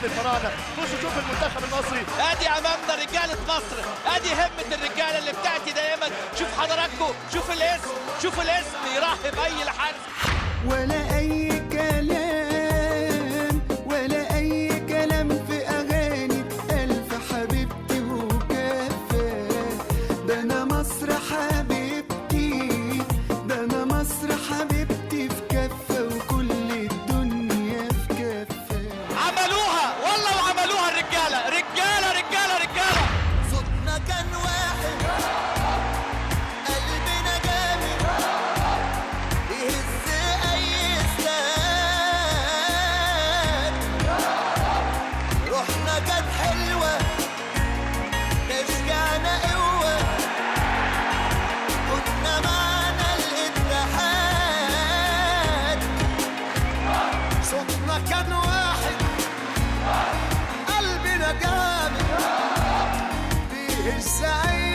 الفراعنه بصوا شوف المنتخب المصري ادي امامنا رجاله مصر ادي همه الرجاله اللي بتاتي دايما شوف حضراتكم شوف الاسم شوف الاسم يرحب اي الحارس ولا أي كلام ولا أي كلام في أغاني ألف حبيبتي وكفى ده أنا مصر حبيبتي ده أنا مصر حبيبتي في كفة وكل الدنيا في كفة عملوها والله وعملوها الرجاله رجاله رجاله رجاله صوتنا كان واحد قلبنا جامد يهز أي استاد روحنا كانت حلوة تشجعنا قوة كنا معنا الاتحاد صوتنا كان واحد قلبنا جامد بيهز أي